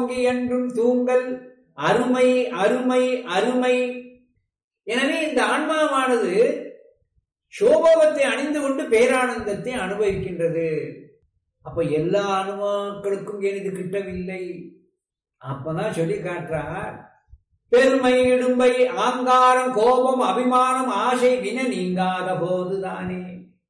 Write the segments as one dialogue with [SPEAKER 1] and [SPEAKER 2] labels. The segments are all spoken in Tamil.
[SPEAKER 1] ஓங்கி என்றும் தூங்கல் அருமை அருமை அருமை எனவே இந்த ஆன்மாவானது சோபோகத்தை அணிந்து கொண்டு பேரானந்தத்தை அனுபவிக்கின்றது அப்ப எல்லா அனுபவங்களுக்கும் ஏன் இது கிட்டவில்லை அப்பதான் சொல்லி காட்டுறார் பெருமை இடும்பை ஆங்காரம் கோபம் அபிமானம் ஆசை வின நீங்காத போதுதானே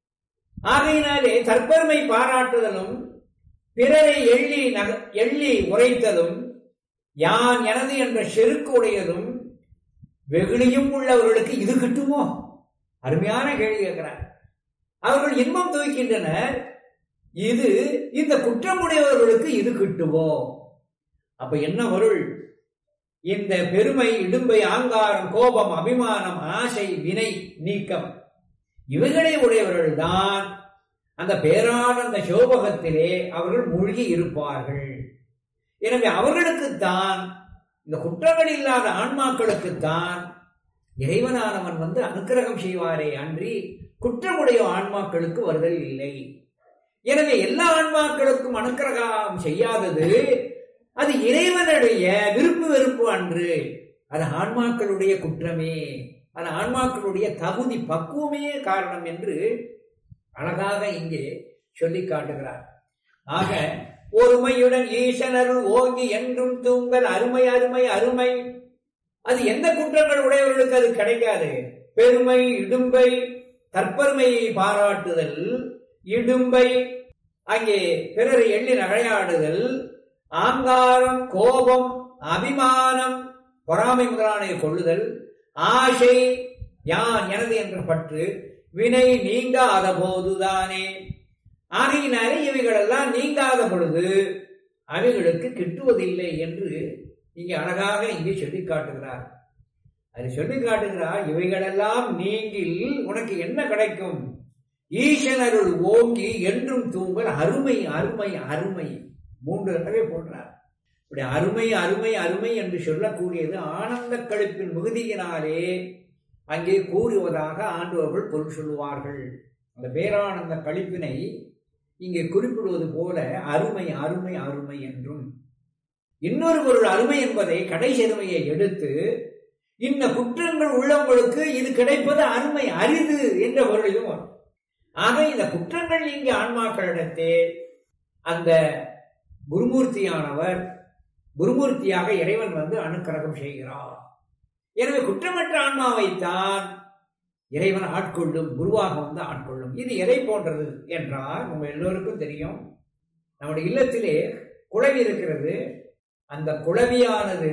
[SPEAKER 1] ஆகையினாலே தற்பெருமை பாராட்டுதலும் பிறரை எள்ளி நக எள்ளி உரைத்ததும் யான் எனது என்ற செருக்கு உடையதும் வெகுளியும் உள்ளவர்களுக்கு இது கிட்டுமோ அருமையான கேள்வி கேட்கிறார் அவர்கள் இன்பம் துவைக்கின்றனர் இது இந்த குற்றமுடையவர்களுக்கு இது கிட்டுமோ அப்ப என்ன பொருள் இந்த பெருமை இடும்பை ஆங்காரம் கோபம் அபிமானம் ஆசை வினை நீக்கம் இவைகளை உடையவர்கள் தான் அந்த பேரானந்த சோபகத்திலே அவர்கள் மூழ்கி இருப்பார்கள் எனவே அவர்களுக்குத்தான் இந்த குற்றங்கள் இல்லாத ஆன்மாக்களுக்குத்தான் இறைவனானவன் வந்து அனுக்கிரகம் செய்வாரே அன்றி குற்றமுடைய ஆன்மாக்களுக்கு வருதல் இல்லை எனவே எல்லா ஆன்மாக்களுக்கும் அனுக்கிரகம் செய்யாதது அது இறைவனுடைய விருப்பு வெறுப்பு அன்று அது ஆன்மாக்களுடைய குற்றமே அது ஆன்மாக்களுடைய தகுதி பக்குவமே காரணம் என்று அழகாக இங்கே சொல்லி காட்டுகிறார் ஆக ஒருமையுடன் ஈசனருள் ஓங்கி என்றும் தூங்கல் அருமை அருமை அருமை அது எந்த குற்றங்கள் உடையவர்களுக்கு அது கிடைக்காது பெருமை இடும்பை தற்பெருமையை பாராட்டுதல் இடும்பை அங்கே பிறரை எள்ளி நகையாடுதல் ஆங்காரம் கோபம் அபிமானம் பொறாமை முதலானை கொள்ளுதல் ஆசை யான் எனது என்ற பற்று வினை நீங்காத போதுதானே ஆகையினாலே இவைகளெல்லாம் நீங்காத பொழுது அவைகளுக்கு கிட்டுவதில்லை என்று இங்கே அழகாக இங்கே சொல்லி காட்டுகிறார் அது சொல்லி காட்டுகிறார் இவைகளெல்லாம் நீங்கில் உனக்கு என்ன கிடைக்கும் ஈசனருள் ஓங்கி என்றும் தூங்கல் அருமை அருமை அருமை மூன்று தடவை போன்றார் இப்படி அருமை அருமை அருமை என்று சொல்லக்கூடியது ஆனந்த கழிப்பின் மிகுதியினாலே அங்கே கூறுவதாக ஆண்டவர்கள் பொருள் சொல்லுவார்கள் அந்த பேரானந்த கழிப்பினை இங்கே குறிப்பிடுவது போல அருமை அருமை அருமை என்றும் இன்னொரு பொருள் அருமை என்பதை கடைசி அருமையை எடுத்து இந்த குற்றங்கள் உள்ளவங்களுக்கு இது கிடைப்பது அருமை அரிது என்ற பொருளிலும் வரும் ஆக இந்த குற்றங்கள் நீங்க ஆன்மாக்களிடத்தே அந்த குருமூர்த்தியானவர் குருமூர்த்தியாக இறைவன் வந்து அனுக்கிரகம் செய்கிறார் எனவே குற்றமற்ற ஆன்மாவைத்தான் இறைவன் ஆட்கொள்ளும் குருவாக வந்து ஆட்கொள்ளும் இது எதை போன்றது என்றால் உங்க எல்லோருக்கும் தெரியும் நம்முடைய இல்லத்திலே குழவி இருக்கிறது அந்த குழவியானது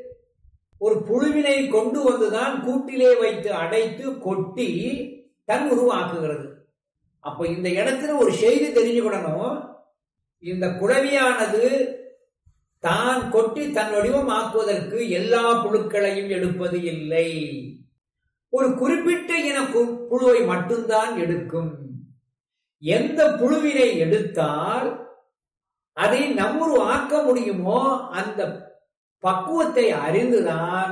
[SPEAKER 1] ஒரு புழுவினை கொண்டு வந்துதான் கூட்டிலே வைத்து அடைத்து கொட்டி தன் உருவாக்குகிறது அப்ப இந்த இடத்துல ஒரு செய்தி தெரிஞ்சுக்கிடணும் இந்த குழவியானது தான் கொட்டி தன் வடிவம் ஆக்குவதற்கு எல்லா புழுக்களையும் எடுப்பது இல்லை ஒரு குறிப்பிட்ட இன கு- புழுவை மட்டும்தான் எடுக்கும் எந்த புழுவினை எடுத்தால் அதை நம்முரு ஆக்க முடியுமோ அந்த பக்குவத்தை அறிந்துதான்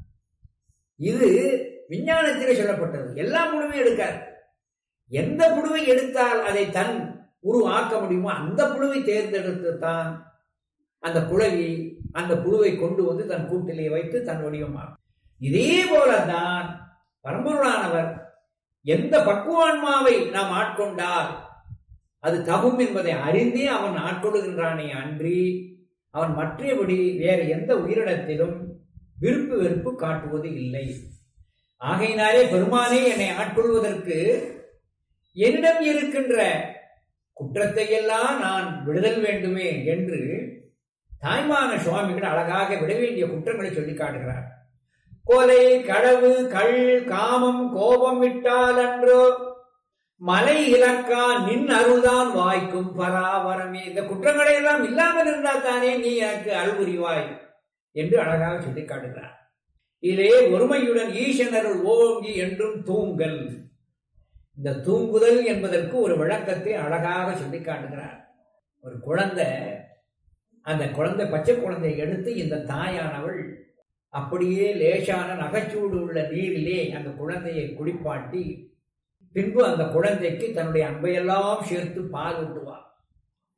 [SPEAKER 1] இது விஞ்ஞானத்திலே சொல்லப்பட்டது எல்லா புழுவையும் எடுக்காது எந்த புழுவை எடுத்தால் அதை தன் உருவாக்க முடியுமோ அந்த புழுவை தேர்ந்தெடுத்து தான் அந்த குழவி அந்த புழுவை கொண்டு வந்து தன் கூட்டிலே வைத்து தன் வடிவமாகும் இதே போலதான் பரம்பொருளானவர் எந்த பக்குவான்மாவை நாம் ஆட்கொண்டால் அது தகும் என்பதை அறிந்தே அவன் ஆட்கொள்ளுகின்றானே அன்றி அவன் மற்றபடி வேறு எந்த உயிரினத்திலும் விருப்பு வெறுப்பு காட்டுவது இல்லை ஆகையினாலே பெருமானே என்னை ஆட்கொள்வதற்கு என்னிடம் இருக்கின்ற குற்றத்தை எல்லாம் நான் விடுதல் வேண்டுமே என்று தாய்மான சுவாமிகள் அழகாக விட வேண்டிய குற்றங்களை சொல்லி காட்டுகிறார் கொலை களவு கள் காமம் கோபம் விட்டால் அன்றோ மலை இலக்கா நின் அருள்தான் வாய்க்கும் பராவரமே இந்த குற்றங்களை எல்லாம் இல்லாமல் இருந்தால் தானே நீ எனக்கு அருள் புரிவாய் என்று அழகாக சொல்லி காட்டுகிறார் இதிலே ஒருமையுடன் ஈசனருள் ஓங்கி என்றும் தூங்கல் இந்த தூங்குதல் என்பதற்கு ஒரு விளக்கத்தை அழகாக சொல்லி காட்டுகிறார் ஒரு குழந்தை அந்த குழந்தை பச்சை குழந்தையை எடுத்து இந்த தாயானவள் அப்படியே லேசான நகைச்சூடு உள்ள நீரிலே அந்த குழந்தையை குளிப்பாட்டி பின்பு அந்த குழந்தைக்கு தன்னுடைய அன்பையெல்லாம் சேர்த்து பால் ஊட்டுவார்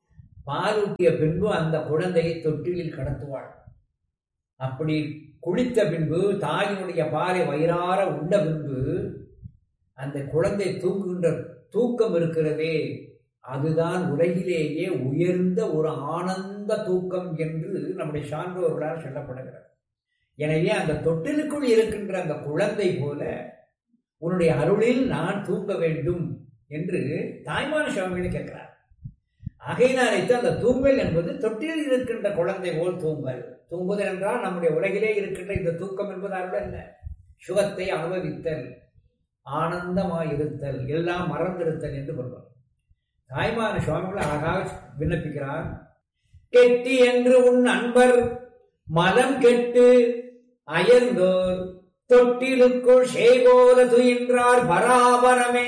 [SPEAKER 1] பாலூட்டிய பின்பு அந்த குழந்தையை தொட்டிலில் கடத்துவாள் அப்படி குளித்த பின்பு தாயினுடைய பாலை வயிறார உண்ட பின்பு அந்த குழந்தை தூங்குகின்ற தூக்கம் இருக்கிறதே அதுதான் உலகிலேயே உயர்ந்த ஒரு ஆனந்த தூக்கம் என்று நம்முடைய சான்றோர்களால் சொல்லப்படுகிறது எனவே அந்த தொட்டிலுக்குள் இருக்கின்ற அந்த குழந்தை போல உன்னுடைய அருளில் நான் தூங்க வேண்டும் என்று தாய்மான சுவாமிகள் கேட்கிறார் ஆகையினாலைத்தான் அந்த தூங்கல் என்பது தொட்டில் இருக்கின்ற குழந்தை போல் தூங்கல் தூங்குதல் என்றால் நம்முடைய உலகிலே இருக்கின்ற இந்த தூக்கம் என்பது அருள் அல்ல சுகத்தை அனுபவித்தல் ஆனந்தமாயிருத்தல் எல்லாம் மறந்திருத்தல் என்று கொள்வார் தாய்மான சுவாமிகள் அழகாக விண்ணப்பிக்கிறார் கெட்டி என்று உன் அன்பர் மலம் கெட்டு அயர்ந்தோர் தொட்டிலுக்குள் சேகோர துயின்றார் பராபரமே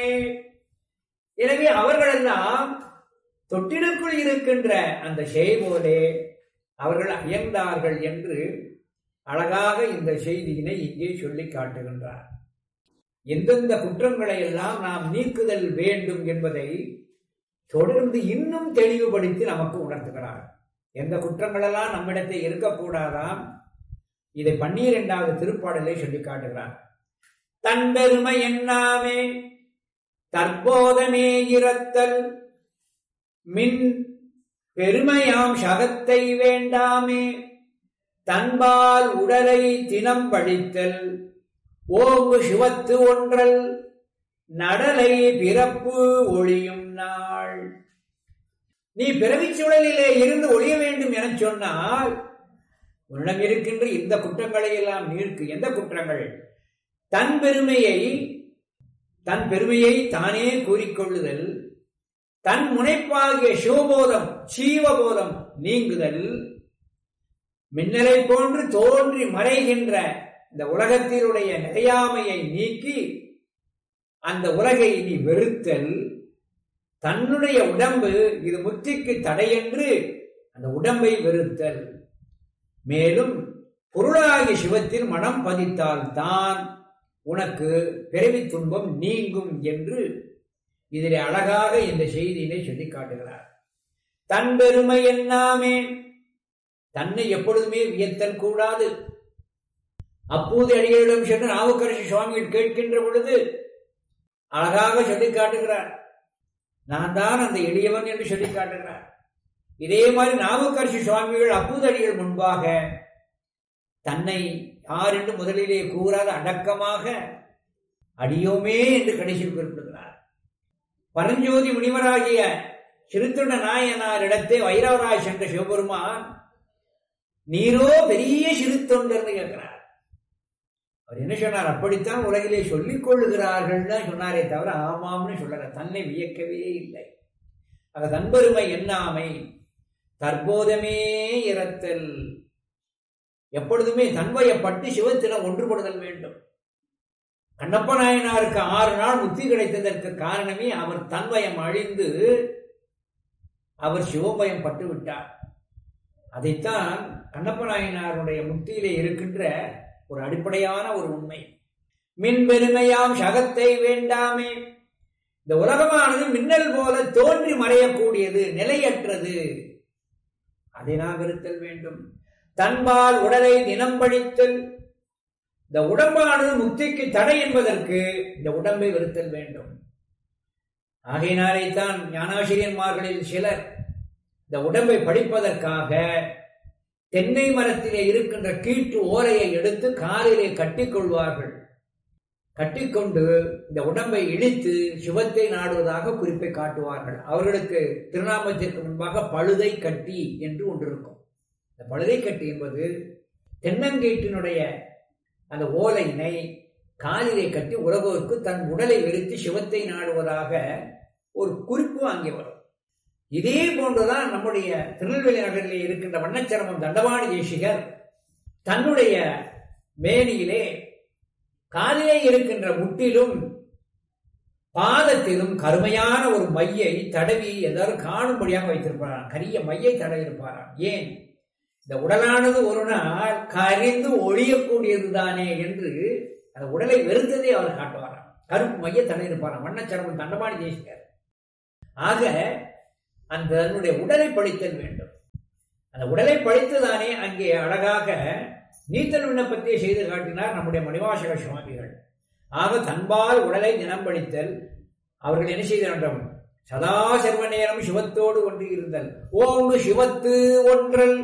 [SPEAKER 1] எனவே அவர்களெல்லாம் தொட்டிலுக்குள் இருக்கின்ற அந்த செய்போலே அவர்கள் அயர்ந்தார்கள் என்று அழகாக இந்த செய்தியினை இங்கே சொல்லி காட்டுகின்றார் எந்தெந்த குற்றங்களை எல்லாம் நாம் நீக்குதல் வேண்டும் என்பதை தொடர்ந்து இன்னும் தெளிவுபடுத்தி நமக்கு உணர்த்துகிறார் எந்த குற்றங்களெல்லாம் நம்மிடத்தை இருக்கக்கூடாதாம் இதை பன்னிரெண்டாவது திருப்பாடலை சொல்லி காட்டுகிறார் தன் பெருமை என்னாமே தற்போதமே இரத்தல் மின் பெருமையாம் சகத்தை வேண்டாமே தன்பால் உடலை தினம் பழித்தல் ஓங்கு சிவத்து ஒன்றல் நடலை பிறப்பு ஒளியும் நாள் நீ பிறவிச் சுழலிலே இருந்து ஒழிய வேண்டும் என சொன்னால் உன்னிடம் இருக்கின்ற இந்த குற்றங்களை எல்லாம் நீர்க்கு எந்த குற்றங்கள் தன் பெருமையை தன் பெருமையை தானே கூறிக்கொள்ளுதல் தன் முனைப்பாகிய சிவபோதம் சீவபோதம் நீங்குதல் மின்னலை போன்று தோன்றி மறைகின்ற இந்த உலகத்தினுடைய நிறையாமையை நீக்கி அந்த உலகை நீ வெறுத்தல் தன்னுடைய உடம்பு இது முத்திக்கு தடையென்று அந்த உடம்பை வெறுத்தல் மேலும் பொருளாகிய சிவத்தில் மனம் பதித்தால் தான் உனக்கு பிறவி துன்பம் நீங்கும் என்று இதிலே அழகாக இந்த செய்தியினை சொல்லி காட்டுகிறார் தன் பெருமை என்னாமே தன்னை எப்பொழுதுமே வியத்தல் கூடாது அப்போது அடிகளிடம் சென்று நாவுக்கரசு சுவாமிகள் கேட்கின்ற பொழுது அழகாக சொல்லி காட்டுகிறார் நான் தான் அந்த எளியவன் என்று சொல்லி காட்டுகிறார் இதே மாதிரி நாவுக்கரசு சுவாமிகள் அப்பூதடிகள் முன்பாக தன்னை யார் என்று முதலிலே கூறாத அடக்கமாக அடியோமே என்று கடைசியில் குறிப்பிடுகிறார் பரஞ்சோதி முனிவராகிய சிறுத்தொண்ட நாயனாரிடத்தே வைரவராய் சென்ற சிவபெருமான் நீரோ பெரிய சிறுத்தொண்டர்னு கேட்கிறார் அவர் என்ன சொன்னார் அப்படித்தான் உலகிலே சொல்லிக் கொள்ளுகிறார்கள் தான் சொன்னாரே தவிர ஆமாம்னு சொல்லல தன்னை வியக்கவே இல்லை ஆக தன்பெருமை எண்ணாமை தற்போதமே இரத்தல் எப்பொழுதுமே தன்வயப்பட்டு சிவத்திடம் ஒன்றுபடுதல் வேண்டும் கண்ணப்ப நாயனாருக்கு ஆறு நாள் முத்தி கிடைத்ததற்கு காரணமே அவர் தன்வயம் அழிந்து அவர் சிவபயம் பட்டு விட்டார் அதைத்தான் கண்ணப்ப நாயனாருடைய முக்தியிலே இருக்கின்ற ஒரு அடிப்படையான ஒரு உண்மை மின் பெருமையாம் சகத்தை வேண்டாமே இந்த உலகமானது மின்னல் போல தோன்றி மறையக்கூடியது நிலையற்றது அதை நாம் இருத்தல் வேண்டும் தன்பால் உடலை தினம் பழித்தல் இந்த உடம்பானது முக்திக்கு தடை என்பதற்கு இந்த உடம்பை வெறுத்தல் வேண்டும் ஆகையினாலே தான் ஞானாசிரியன்மார்களில் சிலர் இந்த உடம்பை படிப்பதற்காக தென்னை மரத்திலே இருக்கின்ற கீட்டு ஓலையை எடுத்து காலிலே கட்டிக்கொள்வார்கள் கட்டிக்கொண்டு இந்த உடம்பை இழித்து சிவத்தை நாடுவதாக குறிப்பை காட்டுவார்கள் அவர்களுக்கு திருநாமத்திற்கு முன்பாக பழுதை கட்டி என்று ஒன்று இருக்கும் இந்த பழுதை கட்டி என்பது தென்னங்கீட்டினுடைய அந்த ஓலையினை காலிலே கட்டி உலகோருக்கு தன் உடலை வெறுத்து சிவத்தை நாடுவதாக ஒரு குறிப்பு அங்கே வரும் இதே போன்றுதான் நம்முடைய திருநெல்வேலி நகரிலே இருக்கின்ற வண்ணச்சரமம் தண்டவாணி தேசிகர் தன்னுடைய மேனியிலே காலிலே இருக்கின்ற முட்டிலும் பாதத்திலும் கருமையான ஒரு மையை தடவி எல்லாரும் காணும்படியாக வைத்திருப்பாராம் கரிய மையை தடவி இருப்பாராம் ஏன் இந்த உடலானது ஒரு நாள் கரிந்து ஒழியக்கூடியது தானே என்று அந்த உடலை வெறுத்ததை அவர் காட்டுவாராம் கருப்பு மைய தடவி இருப்பாராம் வண்ணச்சரமம் தண்டவாணி தேசிகர் ஆக அந்த தன்னுடைய உடலை பழித்தல் வேண்டும் அந்த உடலை பழித்துதானே அங்கே அழகாக நீத்தல் விண்ணப்பத்தை செய்து காட்டினார் நம்முடைய மணிவாசக சுவாமிகள் ஆக தன்பால் உடலை தினம் பழித்தல் அவர்கள் என்ன செய்தார்கள் சதா சர்வ நேரம் சிவத்தோடு ஒன்று இருந்தல் ஓங்கு சிவத்து ஒன்றல்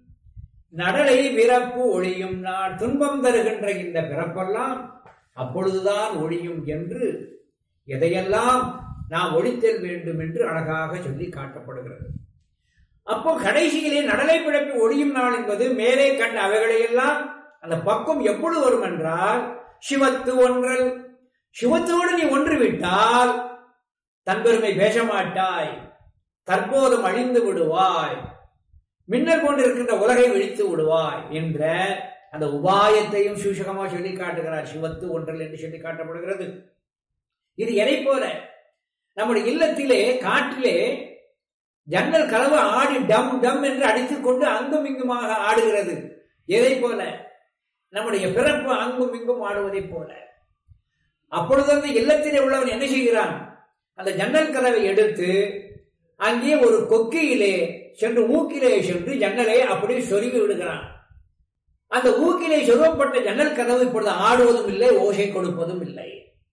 [SPEAKER 1] நடலை பிறப்பு ஒழியும் நாள் துன்பம் தருகின்ற இந்த பிறப்பெல்லாம் அப்பொழுதுதான் ஒழியும் என்று எதையெல்லாம் நாம் ஒழித்தல் வேண்டும் என்று அழகாக சொல்லி காட்டப்படுகிறது அப்போ கடைசியிலே நடலை பிழப்பு ஒழியும் நாள் என்பது மேலே கண்ட அவைகளையெல்லாம் அந்த பக்கம் எப்பொழுது வரும் என்றால் சிவத்து ஒன்றல் சிவத்தோடு நீ ஒன்று விட்டால் தன்பெருமை பேச மாட்டாய் தற்போதும் அழிந்து விடுவாய் மின்னல் கொண்டிருக்கின்ற உலகை விழித்து விடுவாய் என்ற அந்த உபாயத்தையும் சூசகமா சொல்லி காட்டுகிறார் சிவத்து ஒன்றல் என்று சொல்லி காட்டப்படுகிறது இது எதை போல நம்முடைய இல்லத்திலே காற்றிலே ஜன்னல் கதவு ஆடி டம் டம் என்று அடித்துக் கொண்டு அங்கும் இங்குமாக ஆடுகிறது எதை போல நம்முடைய பிறப்பு அங்கும் இங்கும் ஆடுவதைப் போல அப்பொழுது அந்த இல்லத்திலே உள்ளவன் என்ன செய்கிறான் அந்த ஜன்னல் கதவை எடுத்து அங்கே ஒரு கொக்கியிலே சென்று ஊக்கிலே சென்று ஜன்னலை அப்படியே சொருகி விடுகிறான் அந்த ஊக்கிலே சொருவப்பட்ட ஜன்னல் கதவு இப்பொழுது ஆடுவதும் இல்லை ஓசை கொடுப்பதும் இல்லை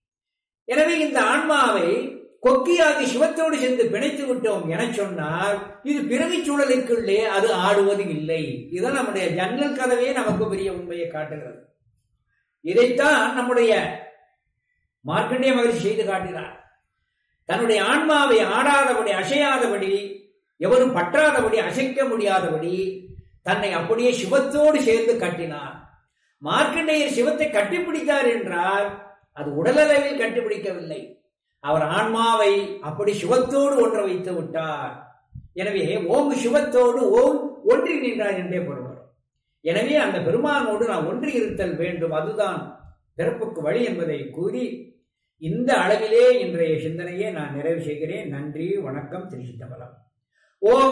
[SPEAKER 1] எனவே இந்த ஆன்மாவை கொக்கியாகி சிவத்தோடு சேர்ந்து பிணைத்து விட்டோம் என சொன்னால் இது பிறவி சூழலுக்குள்ளே அது ஆடுவது இல்லை இதுதான் நம்முடைய ஜன்னல் கதவே நமக்கு பெரிய உண்மையை காட்டுகிறது இதைத்தான் நம்முடைய மார்க்கண்டிய மகிழ்ச்சி செய்து காட்டினார் தன்னுடைய ஆன்மாவை ஆடாதபடி அசையாதபடி எவரும் பற்றாதபடி அசைக்க முடியாதபடி தன்னை அப்படியே சிவத்தோடு சேர்ந்து கட்டினார் மார்க்கண்டேயர் சிவத்தை கட்டிப்பிடித்தார் என்றால் அது உடலளவில் கட்டிப்பிடிக்கவில்லை அவர் ஆன்மாவை அப்படி சிவத்தோடு ஒன்ற வைத்து விட்டார் எனவே ஓங்கு சிவத்தோடு ஓம் ஒன்றி நின்றார் என்றே பொருள் வரும் எனவே அந்த பெருமானோடு நான் ஒன்றி இருத்தல் வேண்டும் அதுதான் பிறப்புக்கு வழி என்பதை கூறி இந்த அளவிலே இன்றைய சிந்தனையை நான் நிறைவு செய்கிறேன் நன்றி வணக்கம் திருச்சிட்டம்பலம் ஓம்